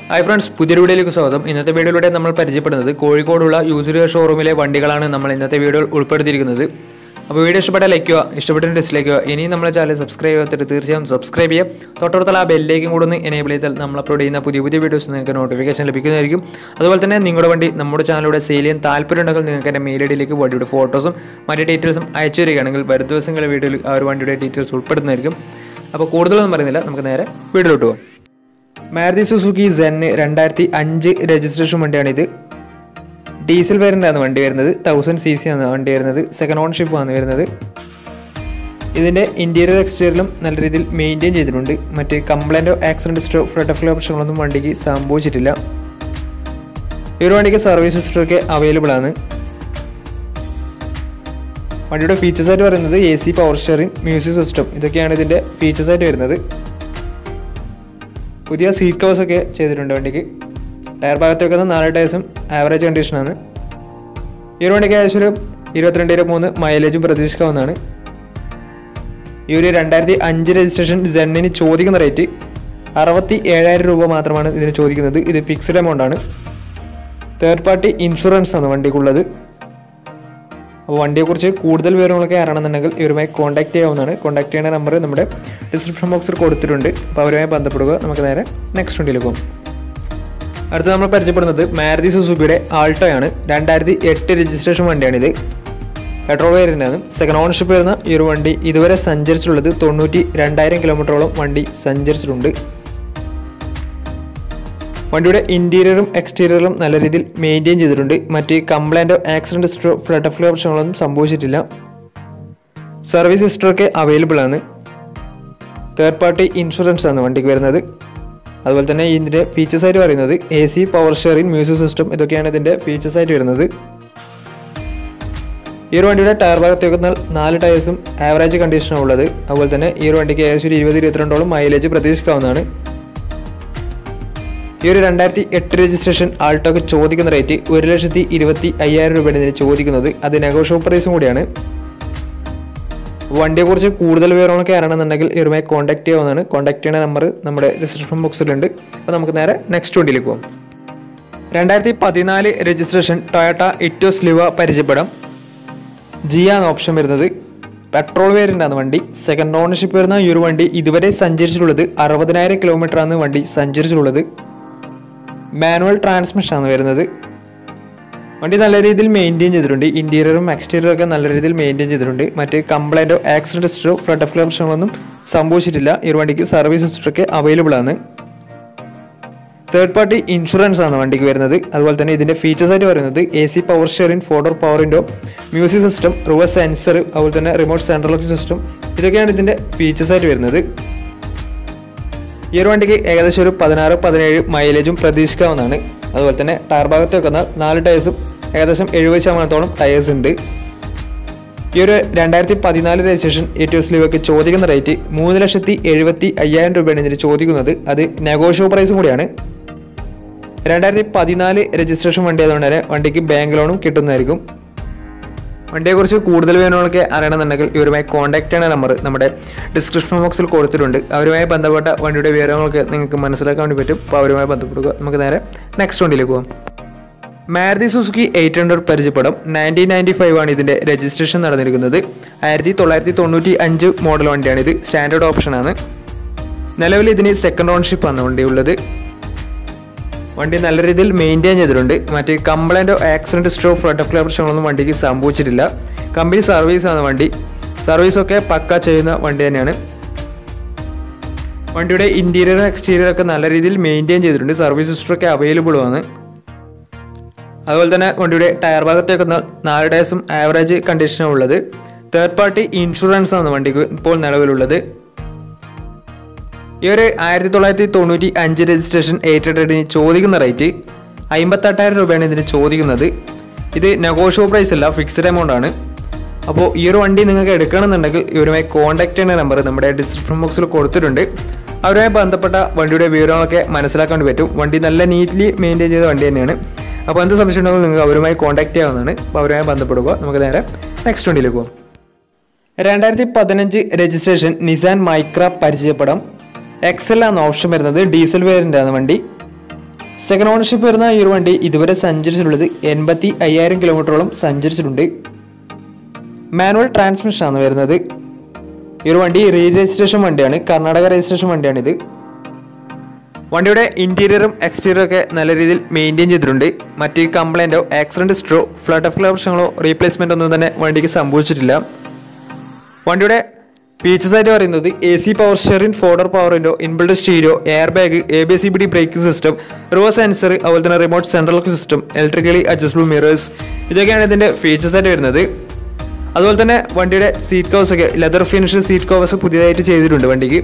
hi friends പുതിയൊരു വീഡിയോയിലേക്ക് സ്വാഗതം ഇന്നത്തെ വീഡിയോയിലൂടെ നമ്മൾ പരിചയപ്പെടുന്നത് കോഴിക്കോടുള്ള യൂസർ ഷോറൂമിലെ വണ്ടികളാണ് നമ്മൾ ഇന്നത്തെ വീഡിയോയിൽ ഉൾപ്പെടുത്തിയിരിക്കുന്നത് അപ്പോൾ വീഡിയോ ഇഷ്ടപ്പെട്ടാൽ ലൈക്ക് ചെയ്യുക ഇഷ്ടപ്പെട്ട ഡിസ്ലൈക്ക് ചെയ്യുക ഇനിയും നമ്മളെ ചാനൽ സബ്സ്ക്രൈബ് ചെയ്യാത്തിട്ട് തീർച്ചയായും സബ്സ്ക്രൈബ് ചെയ്യുക തൊട്ടടുത്തുള്ള ആ ബെല്ലേക്കും കൂടെ ഒന്ന് എനേബിൾ ചെയ്താൽ നമ്മൾ അപ്ലോഡ് ചെയ്യുന്ന പുതിയ പുതിയ വീഡിയോസ് നിങ്ങൾക്ക് നോട്ടിഫിക്കേഷൻ ലഭിക്കുന്നതായിരിക്കും അതുപോലെ തന്നെ നിങ്ങളുടെ വണ്ടി നമ്മുടെ ചാനലിലൂടെ സെയിൽ ചെയ്യാൻ താല്പര്യമുണ്ടെങ്കിൽ നിങ്ങൾക്ക് എൻ്റെ മെയിൽ ഐ ഡിയിലേക്ക് വണ്ടിയുടെ ഫോട്ടോസും മറ്റു ഡീറ്റെയിൽസും അയച്ചു തരികയാണെങ്കിൽ വരും ദിവസങ്ങളിലെ വീഡിയോയിൽ ആ ഒരു വണ്ടിയുടെ ഡീറ്റെയിൽസ് ഉൾപ്പെടുന്നതായിരിക്കും അപ്പോൾ കൂടുതലൊന്നും പറയുന്നില്ല നമുക്ക് നേരെ വീഡിയോയിലോട്ട് പോകാം മാരുതി സുസുക്കി സെന്ന് രണ്ടായിരത്തി അഞ്ച് രജിസ്ട്രേഷൻ വണ്ടിയാണിത് ഡീസൽ വേരിയൻ്റാണ് വണ്ടി വരുന്നത് തൗസൻഡ് സി സി ആണ് വണ്ടി വരുന്നത് സെക്കൻഡ് ഓൺഷിപ്പ് ആണ് വരുന്നത് ഇതിൻ്റെ ഇൻറ്റീരിയർ എക്സ്റ്റീരിയലും നല്ല രീതിയിൽ മെയിൻറ്റെയിൻ ചെയ്തിട്ടുണ്ട് മറ്റ് കംപ്ലൈൻറ്റോ ആക്സിഡൻറ്റ് ഹിസ്റ്ററോ ഫ്ലഡ് ഓപ്ഷനുകളൊന്നും വണ്ടിക്ക് സംഭവിച്ചിട്ടില്ല ഈ ഒരു വണ്ടിക്ക് സർവീസ് ഹിസ്റ്ററൊക്കെ അവൈലബിൾ ആണ് വണ്ടിയുടെ ഫീച്ചേഴ്സ് ആയിട്ട് പറയുന്നത് A C power steering music system ഇതൊക്കെയാണ് ഇതിൻ്റെ ഫീച്ചേഴ്സ് ആയിട്ട് വരുന്നത് പുതിയ സീറ്റ് കവേഴ്സ് ഒക്കെ ചെയ്തിട്ടുണ്ട് വണ്ടിക്ക് ടയർ ഭാഗത്ത് വെക്കുന്ന നാല് ടയർസും ആവറേജ് കണ്ടീഷനാണ് ഈ ഒരു വണ്ടിക്ക് ഏകദേശം ഒരു ഇരുപത്തിരണ്ട് ഇരുപത്തി മൂന്ന് മൈലേജും പ്രതീക്ഷിക്കാവുന്നതാണ് ഈ ഒരു രണ്ടായിരത്തി അഞ്ച് രജിസ്ട്രേഷൻ ജെന്നിന് ചോദിക്കുന്ന റേറ്റ് അറുപത്തി ഏഴായിരം രൂപ മാത്രമാണ് ഇതിന് ചോദിക്കുന്നത് ഇത് ഫിക്സ്ഡ് എമൗണ്ട് ആണ് തേർഡ് പാർട്ടി ഇൻഷുറൻസ് ആണ് വണ്ടിക്കുള്ളത് അപ്പോൾ വണ്ടിയെക്കുറിച്ച് കൂടുതൽ വിവരങ്ങളൊക്കെ അറിയണമെന്നുണ്ടെങ്കിൽ ഇവരുമായി കോൺടാക്ട് ചെയ്യാവുന്നതാണ് കോൺടാക്ട് ചെയ്യുന്ന നമ്പർ നമ്മുടെ ഡിസ്ക്രിപ്ഷൻ ബോക്സിൽ കൊടുത്തിട്ടുണ്ട് അപ്പോൾ അവരുമായി ബന്ധപ്പെടുക നമുക്ക് നേരെ നെക്സ്റ്റ് വണ്ടിയിലേക്ക് പോകും അടുത്ത നമ്മൾ പരിചയപ്പെടുന്നത് മാരുതി സുസുക്കിയുടെ ആൾട്ടോയാണ് രണ്ടായിരത്തി എട്ട് രജിസ്ട്രേഷൻ വണ്ടിയാണിത് പെട്രോൾ വേരിയൻ്റാണ് സെക്കൻഡ് ഓണർഷിപ്പ് വരുന്ന ഈ ഒരു വണ്ടി ഇതുവരെ സഞ്ചരിച്ചിട്ടുള്ളത് തൊണ്ണൂറ്റി രണ്ടായിരം കിലോമീറ്ററോളം വണ്ടി സഞ്ചരിച്ചിട്ടുണ്ട് വണ്ടിയുടെ ഇൻറ്റീരിയറും എക്സ്റ്റീരിയറും നല്ല രീതിയിൽ മെയിൻറ്റെയിൻ ചെയ്തിട്ടുണ്ട് മറ്റ് കംപ്ലൈൻറ്റോ ആക്സിഡൻറ്റ് ഹിസ്റ്ററോ ഫ്ലഡ് ഓഫ് ഓപ്ഷനുകളൊന്നും സംഭവിച്ചിട്ടില്ല സർവീസ് ഹിസ്റ്ററൊക്കെ അവൈലബിൾ ആണ് തേർഡ് പാർട്ടി ഇൻഷുറൻസ് ആണ് വണ്ടിക്ക് വരുന്നത് അതുപോലെ തന്നെ ഇതിൻ്റെ ഫീച്ചേഴ്സ് ആയിട്ട് പറയുന്നത് A C power steering music system ഇതൊക്കെയാണ് ഇതിൻ്റെ ഫീച്ചേഴ്സ് ആയിട്ട് വരുന്നത് ഈ ഒരു വണ്ടിയുടെ ടയർ ഭാഗത്ത് വെക്കുന്ന നാല് ടയേഴ്സും ആവറേജ് കണ്ടീഷനാണ് ഉള്ളത് അതുപോലെ തന്നെ ഈ ഒരു വണ്ടിക്ക് ഏകദേശം ഒരു ഇരുപത് ഇരുപത്തിരണ്ടോളം മൈലേജ് പ്രതീക്ഷിക്കാവുന്നതാണ് ഈ ഒരു രണ്ടായിരത്തി എട്ട് രജിസ്ട്രേഷൻ ആൾട്ടോക്ക് ചോദിക്കുന്ന റേറ്റ് ഒരു ലക്ഷത്തി ഇരുപത്തി അയ്യായിരം രൂപയാണ് ഇതിന് ചോദിക്കുന്നത് അത് നെഗോഷ്യബിൾ പ്രൈസും കൂടിയാണ് വണ്ടിയെക്കുറിച്ച് കൂടുതൽ വിവരങ്ങളൊക്കെ അറിയണമെന്നുണ്ടെങ്കിൽ ഇവരുമായി കോൺടാക്ട് ചെയ്യാവുന്നതാണ് കോൺടാക്ട് ചെയ്യുന്ന നമ്പർ നമ്മുടെ ഡിസ്ക്രിപ്ഷൻ ബോക്സിലുണ്ട് അപ്പോൾ നമുക്ക് നേരെ നെക്സ്റ്റ് വണ്ടിയിലേക്ക് പോകാം രണ്ടായിരത്തി പതിനാല് രജിസ്ട്രേഷൻ ടൊയോട്ട ഇറ്റോസ് ലിവ പരിചയപ്പെടാം ജിയ എന്ന ഓപ്ഷൻ വരുന്നത് പെട്രോൾ വേരിയൻ്റാണ് വണ്ടി സെക്കൻഡ് ഓണർഷിപ്പ് വരുന്ന ഈ ഒരു വണ്ടി ഇതുവരെ സഞ്ചരിച്ചിട്ടുള്ളത് അറുപതിനായിരം കിലോമീറ്ററാണ് വണ്ടി സഞ്ചരിച്ചിട്ടുള്ളത് മാനുവൽ ട്രാൻസ്മിഷൻ ആണ് വരുന്നത് വണ്ടി നല്ല രീതിയിൽ മെയിൻറ്റെയിൻ ചെയ്തിട്ടുണ്ട് ഇൻറ്റീരിയറും എക്സ്റ്റീരിയറും ഒക്കെ നല്ല രീതിയിൽ മെയിൻറ്റെയിൻ ചെയ്തിട്ടുണ്ട് മറ്റ് കംപ്ലൈൻറ്റോ ആക്സിഡൻറ്റ് ഹിസ്റ്ററോ ഫ്ലഡ് ഓഫ് പ്രശ്നങ്ങളൊന്നും സംഭവിച്ചിട്ടില്ല ഈ ഒരു വണ്ടിക്ക് സർവീസ് ഹിസ്റ്ററൊക്കെ അവൈലബിൾ ആണ് തേർഡ് പാർട്ടി ഇൻഷുറൻസ് ആണ് വണ്ടിക്ക് വരുന്നത് അതുപോലെ തന്നെ ഇതിൻ്റെ ഫീച്ചേഴ്സ് ആയിട്ട് പറയുന്നത് A C power steering four door power window music system reverse sensor അതുപോലെ തന്നെ റിമോട്ട് സെൻട്രൽ ലോക്ക് സിസ്റ്റം ഇതൊക്കെയാണ് ഇതിൻ്റെ ഫീച്ചേഴ്സ് ആയിട്ട് വരുന്നത് ഈ ഒരു വണ്ടിക്ക് ഏകദേശം ഒരു പതിനാറ് പതിനേഴ് മൈലേജും പ്രതീക്ഷിക്കാവുന്നതാണ് അതുപോലെ തന്നെ ടയർ ഭാഗത്ത് വെക്കുന്ന നാല് ടയേഴ്സും ഏകദേശം എഴുപത് ശതമാനത്തോളം ടയേഴ്സ് ഉണ്ട് ഈ ഒരു രണ്ടായിരത്തി പതിനാല് രജിസ്ട്രേഷൻ ഏറ്റവും സ്ലീവൊക്കെ ചോദിക്കുന്ന റേറ്റ് മൂന്ന് ലക്ഷത്തി എഴുപത്തി അയ്യായിരം രൂപയാണ് ഇതിന് ചോദിക്കുന്നത് അത് നെഗോഷ്യബിൾ പ്രൈസും കൂടിയാണ് രണ്ടായിരത്തി പതിനാല് രജിസ്ട്രേഷൻ വണ്ടി ആയതുകൊണ്ട് തന്നെ വണ്ടിക്ക് ബാങ്ക് ലോണും കിട്ടുന്നതായിരിക്കും വണ്ടിയെക്കുറിച്ച് കൂടുതൽ വിവരങ്ങളൊക്കെ അറിയണമെന്നുണ്ടെങ്കിൽ ഇവരുമായി കോൺടാക്ട് ചെയ്യുന്ന നമ്പർ നമ്മുടെ ഡിസ്ക്രിപ്ഷൻ ബോക്സിൽ കൊടുത്തിട്ടുണ്ട് അവരുമായി ബന്ധപ്പെട്ട വണ്ടിയുടെ വിവരങ്ങളൊക്കെ നിങ്ങൾക്ക് മനസ്സിലാക്കാൻ വേണ്ടി പറ്റും അപ്പോൾ അവരുമായി ബന്ധപ്പെടുക നമുക്ക് നേരെ നെക്സ്റ്റ് വണ്ടിയിലേക്ക് പോകാം മാരുതി സുസുക്കി എയ്റ്റ് ഹൺഡ്രഡ് പരിചയപ്പെടും നയൻറ്റീൻ നയൻറ്റി ഫൈവ് ആണ് ഇതിൻ്റെ രജിസ്ട്രേഷൻ നടന്നിരിക്കുന്നത് ആയിരത്തി തൊള്ളായിരത്തി തൊണ്ണൂറ്റി അഞ്ച് മോഡൽ വണ്ടിയാണ് ഇത് സ്റ്റാൻഡേർഡ് ഓപ്ഷനാണ് നിലവിൽ ഇതിന് സെക്കൻഡ് ഓൺഷിപ്പ് ആണ് വണ്ടി ഉള്ളത് വണ്ടി നല്ല രീതിയിൽ മെയിൻറ്റെയിൻ ചെയ്തിട്ടുണ്ട് മറ്റ് കംപ്ലൈൻറ്റോ ആക്സിഡൻറ്റ് ഹിസ്റ്ററോ ഫ്ലഡ് ഓഫ് പ്രശ്നങ്ങളൊന്നും വണ്ടിക്ക് സംഭവിച്ചിട്ടില്ല കമ്പനി സർവീസാണ് വണ്ടി സർവീസൊക്കെ പക്ക ചെയ്യുന്ന വണ്ടി തന്നെയാണ് വണ്ടിയുടെ ഇൻറ്റീരിയർ എക്സ്റ്റീരിയർ ഒക്കെ നല്ല രീതിയിൽ മെയിൻറ്റെയിൻ ചെയ്തിട്ടുണ്ട് സർവീസ് ഹിസ്റ്ററൊക്കെ അവൈലബിളും ആണ് അതുപോലെ തന്നെ വണ്ടിയുടെ ടയർ ഭാഗത്തേക്ക് നാല് ടയർസും ആവറേജ് കണ്ടീഷനാണ് ഉള്ളത് തേർഡ് പാർട്ടി ഇൻഷുറൻസ് ആണ് വണ്ടിക്ക് ഇപ്പോൾ നിലവിലുള്ളത് ഈ ഒരു ആയിരത്തി തൊള്ളായിരത്തി തൊണ്ണൂറ്റി അഞ്ച് രജിസ്ട്രേഷൻ എയ്റ്റ് ഹൺഡ്രഡിന് ചോദിക്കുന്ന റേറ്റ് അമ്പത്തെട്ടായിരം രൂപയാണ് ഇതിന് ചോദിക്കുന്നത് ഇത് നെഗോഷ്യബിൾ പ്രൈസ് അല്ല ഫിക്സ്ഡ് എമൗണ്ട് ആണ് അപ്പോൾ ഈ ഒരു വണ്ടി നിങ്ങൾക്ക് എടുക്കണമെന്നുണ്ടെങ്കിൽ ഇവരുമായി കോൺടാക്ട് ചെയ്യുന്ന നമ്പർ നമ്മുടെ ഡിസ്ക്രിപ്ഷൻ ബോക്സിൽ കൊടുത്തിട്ടുണ്ട് അവരുമായി ബന്ധപ്പെട്ട വണ്ടിയുടെ വിവരങ്ങളൊക്കെ മനസ്സിലാക്കാൻ വേണ്ടി പറ്റും വണ്ടി നല്ല നീറ്റ്ലി മെയിൻറ്റെയിൻ ചെയ്ത വണ്ടി തന്നെയാണ് അപ്പോൾ എന്ത് സംശയം ഉണ്ടെങ്കിൽ നിങ്ങൾക്ക് അവരുമായി കോൺടാക്ട് ചെയ്യാവുന്നതാണ് അപ്പോൾ അവരുമായി ബന്ധപ്പെടുക നമുക്ക് നേരെ നെക്സ്റ്റ് വണ്ടിയിലേക്ക് പോകാം രണ്ടായിരത്തി പതിനഞ്ച് രജിസ്ട്രേഷൻ നിസാൻ മൈക്ര പരിചയപ്പെടാം എക്സൽ ആണ് ഓപ്ഷൻ വരുന്നത് ഡീസൽ വേരിയൻ്റ് ആണ് വണ്ടി സെക്കൻഡ് ഓണർഷിപ്പ് വരുന്ന ഈ ഒരു വണ്ടി ഇതുവരെ സഞ്ചരിച്ചിട്ടുള്ളത് എൺപത്തി അയ്യായിരം കിലോമീറ്ററോളം സഞ്ചരിച്ചിട്ടുണ്ട് മാനുവൽ ട്രാൻസ്മിഷൻ ആണ് വരുന്നത് ഈ ഒരു വണ്ടി റീ രജിസ്ട്രേഷൻ വണ്ടിയാണ് കർണാടക രജിസ്ട്രേഷൻ വണ്ടിയാണിത് വണ്ടിയുടെ ഇൻറ്റീരിയറും എക്സ്റ്റീരിയറും ഒക്കെ നല്ല രീതിയിൽ മെയിൻറ്റെയിൻ ചെയ്തിട്ടുണ്ട് മറ്റ് കംപ്ലൈൻറ്റോ ആക്സിഡൻറ്റ് ഹിസ്റ്ററോ ഫ്ലഡ് ഓഫ് പ്രശ്നങ്ങളോ റീപ്ലേസ്മെൻ്റ് ഒന്നും തന്നെ വണ്ടിക്ക് സംഭവിച്ചിട്ടില്ല വണ്ടിയുടെ ഫീച്ചേഴ്സ് ആയിട്ട് പറയുന്നത് A C power steering four door power window inbuilt stereo air bag A B C B D braking system റോ സെൻസർ അതുപോലെ തന്നെ remote central system electrically adjustable mirrors ഇതൊക്കെയാണ് ഇതിൻ്റെ ഫീച്ചേഴ്സ് ആയിട്ട് വരുന്നത് അതുപോലെ തന്നെ വണ്ടിയുടെ സീറ്റ് കവേഴ്സ് ഒക്കെ ലെതർ ഫിനിഷ് സീറ്റ് കവേഴ്സ് പുതിയതായിട്ട് ചെയ്തിട്ടുണ്ട് വണ്ടിക്ക്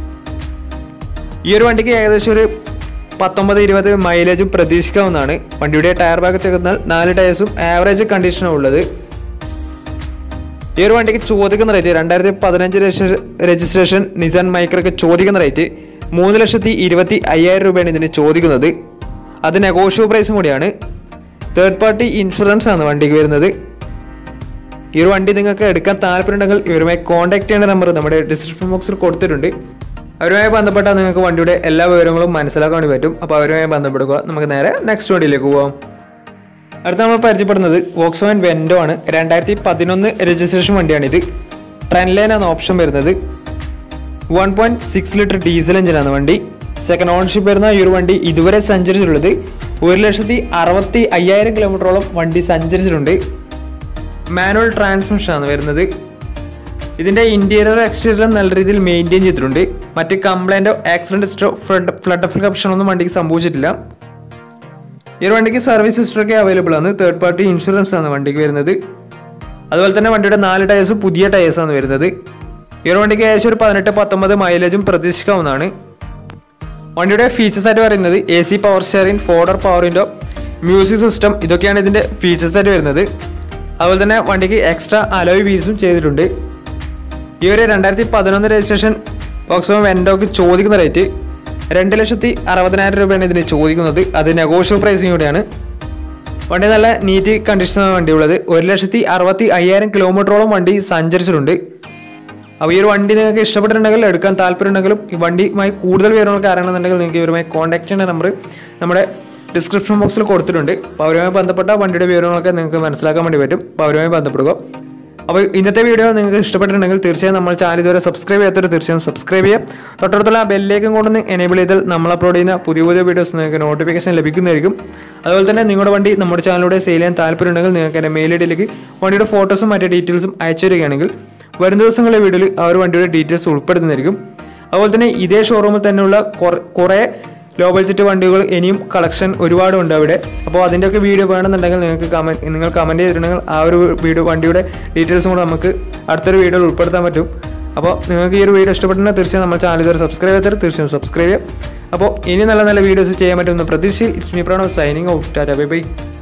ഈ ഒരു വണ്ടിക്ക് ഏകദേശം ഒരു പത്തൊമ്പത് ഇരുപത് മൈലേജും പ്രതീക്ഷിക്കാവുന്നതാണ് വണ്ടിയുടെ ടയർ ഭാഗത്തേക്ക് വന്നാൽ നാല് ടയേഴ്സും ആവറേജ് കണ്ടീഷനാണ് ഉള്ളത് ഈ ഒരു വണ്ടിക്ക് ചോദിക്കുന്ന റേറ്റ് രണ്ടായിരത്തി പതിനഞ്ച് രജിസ്ട്രേഷൻ നിസാൻ മൈക്രോക്ക് ചോദിക്കുന്ന റേറ്റ് മൂന്ന് ലക്ഷത്തി ഇരുപത്തി അയ്യായിരം രൂപയാണ് ഇതിന് ചോദിക്കുന്നത് അത് നെഗോഷ്യബിൾ പ്രൈസും കൂടിയാണ് തേർഡ് പാർട്ടി ഇൻഷുറൻസ് ആണ് വണ്ടിക്ക് വരുന്നത് ഈ ഒരു വണ്ടി നിങ്ങൾക്ക് എടുക്കാൻ താല്പര്യമുണ്ടെങ്കിൽ ഇവരുമായി കോൺടാക്ട് ചെയ്യേണ്ട നമ്പർ നമ്മുടെ ഡിസ്ക്രിപ്ഷൻ ബോക്സിൽ കൊടുത്തിട്ടുണ്ട് അവരുമായി ബന്ധപ്പെട്ടാൽ നിങ്ങൾക്ക് വണ്ടിയുടെ എല്ലാ വിവരങ്ങളും മനസ്സിലാക്കാൻ വേണ്ടി പറ്റും അപ്പോൾ അവരുമായി ബന്ധപ്പെടുക നമുക്ക് നേരെ നെക്സ്റ്റ് വണ്ടിയിലേക്ക് പോവാം അടുത്ത നമ്മൾ പരിചയപ്പെടുന്നത് വോക്സോവൻ വെൻഡോ ആണ് രണ്ടായിരത്തി പതിനൊന്ന് രജിസ്ട്രേഷൻ വണ്ടിയാണിത് ട്രെൻ ലൈൻ ആണ് ഓപ്ഷൻ വരുന്നത് one point six litre diesel എഞ്ചിനാണ് വണ്ടി സെക്കൻഡ് ഓൺഷിപ്പ് വരുന്ന ഈ ഒരു വണ്ടി ഇതുവരെ സഞ്ചരിച്ചിട്ടുള്ളത് ഒരു ലക്ഷത്തി അറുപത്തി അയ്യായിരം കിലോമീറ്ററോളം വണ്ടി സഞ്ചരിച്ചിട്ടുണ്ട് മാനുവൽ ട്രാൻസ്മിഷൻ ആണ് വരുന്നത് ഇതിൻ്റെ ഇൻറ്റീരിയർ എക്സ്റ്റീരിയർ നല്ല രീതിയിൽ മെയിൻറ്റെയിൻ ചെയ്തിട്ടുണ്ട് മറ്റ് കംപ്ലൈൻറ്റോ ആക്സിഡൻറ്റ് ഹിസ്റ്ററോ ഫ്ലഡ് ഫ്ലഡ് ഓഫ് കപ്ഷനൊന്നും വണ്ടിക്ക് സംഭവിച്ചിട്ടില്ല ഈ ഒരു വണ്ടിക്ക് സർവീസ് ഹിസ്റ്ററൊക്കെ അവൈലബിൾ ആണ് തേർഡ് പാർട്ടി ഇൻഷുറൻസ് ആണ് വണ്ടിക്ക് വരുന്നത് അതുപോലെ തന്നെ വണ്ടിയുടെ നാല് ടയേഴ്സ് പുതിയ ടയേഴ്സ് ആണ് വരുന്നത് ഈ ഒരു വണ്ടിക്ക് ഏകദേശം ഒരു പതിനെട്ട് പത്തൊമ്പത് മൈലേജും പ്രതീക്ഷിക്കാവുന്നതാണ് വണ്ടിയുടെ ഫീച്ചേഴ്സ് ആയിട്ട് പറയുന്നത് A C power steering four door power window music system ഇതൊക്കെയാണ് ഇതിൻ്റെ ഫീച്ചേഴ്സ് ആയിട്ട് വരുന്നത് അതുപോലെ തന്നെ വണ്ടിക്ക് എക്സ്ട്രാ അലോയ് വീൽസും ചെയ്തിട്ടുണ്ട് ഈ ഒരു രണ്ടായിരത്തി പതിനൊന്ന് രജിസ്ട്രേഷൻ വോക്സോം വെൻഡോക്ക് ചോദിക്കുന്ന റേറ്റ് രണ്ട് ലക്ഷത്തി അറുപതിനായിരം രൂപയാണ് ഇതിന് ചോദിക്കുന്നത് അത് നെഗോഷ്യബിൾ പ്രൈസിങ് കൂടിയാണ് വണ്ടി നല്ല നീറ്റ് കണ്ടീഷനാണ് വണ്ടി ഉള്ളത് ഒരു ലക്ഷത്തി അറുപത്തി അയ്യായിരം കിലോമീറ്ററോളം വണ്ടി സഞ്ചരിച്ചിട്ടുണ്ട് അപ്പോൾ ഈ ഒരു വണ്ടി നിങ്ങൾക്ക് ഇഷ്ടപ്പെട്ടിട്ടുണ്ടെങ്കിൽ എടുക്കാൻ താല്പര്യമുണ്ടെങ്കിലും ഈ വണ്ടിയുമായി കൂടുതൽ വിവരങ്ങൾക്ക് അറിയണമെന്നുണ്ടെങ്കിൽ നിങ്ങൾക്ക് ഇവരുമായി കോൺടാക്ട് ചെയ്യേണ്ട നമ്പർ നമ്മുടെ ഡിസ്ക്രിപ്ഷൻ ബോക്സിൽ കൊടുത്തിട്ടുണ്ട് അപ്പോൾ അവരുമായി ബന്ധപ്പെട്ട വണ്ടിയുടെ വിവരങ്ങളൊക്കെ നിങ്ങൾക്ക് മനസ്സിലാക്കാൻ വേണ്ടി പറ്റും അപ്പോൾ അവരുമായി ബന്ധപ്പെടുക അപ്പോൾ ഇന്നത്തെ വീഡിയോ നിങ്ങൾക്ക് ഇഷ്ടപ്പെട്ടിട്ടുണ്ടെങ്കിൽ തീർച്ചയായും നമ്മൾ ചാനൽ ഇതുവരെ സബ്സ്ക്രൈബ് ചെയ്യാത്തവർ തീർച്ചയായും സബ്സ്ക്രൈബ് ചെയ്യുക തൊട്ടടുത്തുള്ള ബെല്ലേക്കും കൊണ്ടൊന്ന് എനേബിൾ ചെയ്താൽ നമ്മൾ അപ്ലോഡ് ചെയ്യുന്ന പുതിയ പുതിയ വീഡിയോസ് നിങ്ങൾക്ക് നോട്ടിഫിക്കേഷൻ ലഭിക്കുന്നതായിരിക്കും അതുപോലെ തന്നെ നിങ്ങളുടെ വണ്ടി നമ്മുടെ ചാനലിലൂടെ സെയിൽ ചെയ്യാൻ താല്പര്യമുണ്ടെങ്കിൽ നിങ്ങൾക്ക് എൻ്റെ മെയിൽ ഐ ഡിയിലേക്ക് വണ്ടിയുടെ ഫോട്ടോസും മറ്റു ഡീറ്റെയിൽസും അയച്ചു തരികയാണെങ്കിൽ വരും ദിവസങ്ങളിലെ വീഡിയോയിൽ ആ ഒരു വണ്ടിയുടെ ഡീറ്റെയിൽസ് ഉൾപ്പെടുത്തുന്നതായിരിക്കും അതുപോലെ തന്നെ ഇതേ ഷോറൂമിൽ തന്നെയുള്ള കുറ- കുറേ ലോ ബഡ്ജറ്റ് വണ്ടികൾ ഇനിയും കളക്ഷൻ ഒരുപാടുണ്ട് അവിടെ അപ്പോൾ അതിൻ്റെയൊക്കെ വീഡിയോ വേണമെന്നുണ്ടെങ്കിൽ നിങ്ങൾക്ക് കമൻറ്റ് നിങ്ങൾ കമൻറ്റ് ചെയ്തിട്ടുണ്ടെങ്കിൽ ആ ഒരു വീഡിയോ വണ്ടിയുടെ ഡീറ്റെയിൽസും കൂടെ നമുക്ക് അടുത്തൊരു വീഡിയോയിൽ ഉൾപ്പെടുത്താൻ പറ്റും അപ്പോൾ നിങ്ങൾക്ക് ഈ ഒരു വീഡിയോ ഇഷ്ടപ്പെട്ടുണ്ടെങ്കിൽ തീർച്ചയായും നമ്മൾ ചാനൽ ഇതുവരെ സബ്സ്ക്രൈബ് ചെയ്തവർ തീർച്ചയായും സബ്സ്ക്രൈബ് ചെയ്യുക അപ്പോൾ ഇനി നല്ല നല്ല വീഡിയോസ് ചെയ്യാൻ പറ്റുന്ന പ്രതീക്ഷയിൽ it's me Pranav signing out tata bye by